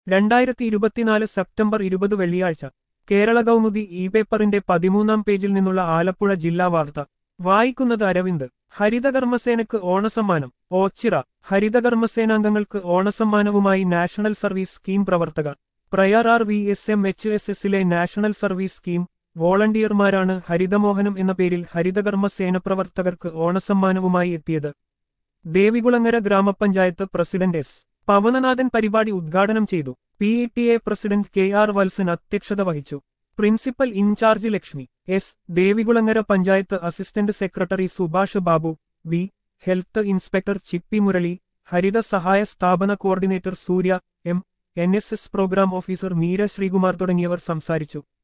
രണ്ടായിരത്തി ഇരുപത്തിനാല് സെപ്റ്റംബർ ഇരുപത് വെള്ളിയാഴ്ച കേരള കൗമുദി ഇ പേപ്പറിന്റെ പതിമൂന്നാം പേജിൽ നിന്നുള്ള ആലപ്പുഴ ജില്ലാ വാർത്ത വായിക്കുന്നത് അരവിന്ദ് ഹരിതകർമ്മസേനക്ക് ഓണസമ്മാനം ഓച്ചിറ ഹരിതകർമ്മസേനാംഗങ്ങൾക്ക് ഓണസമ്മാനവുമായി നാഷണൽ സർവീസ് സ്കീം പ്രവർത്തകർ Prayar R V S M H S എസിലെ നാഷണൽ സർവീസ് സ്കീം വോളണ്ടിയർമാരാണ് ഹരിതമോഹനം എന്ന പേരിൽ ഹരിതകർമ്മ സേന പ്രവർത്തകർക്ക് ഓണസമ്മാനവുമായി എത്തിയത് ദേവികുളങ്ങര ഗ്രാമപഞ്ചായത്ത് പ്രസിഡന്റ് എസ് പവനനാഥൻ പരിപാടി ഉദ്ഘാടനം ചെയ്തു P E T A president K R Valsan അധ്യക്ഷത വഹിച്ചു principal in charge Lakshmi S Devikulangara panchayat assistant secretary Subhash Babu V health inspector Chippy Murali ഹരിത സഹായ സ്ഥാപന coordinator Surya M N S S programme officer Meera Sreekumar തുടങ്ങിയവർ സംസാരിച്ചു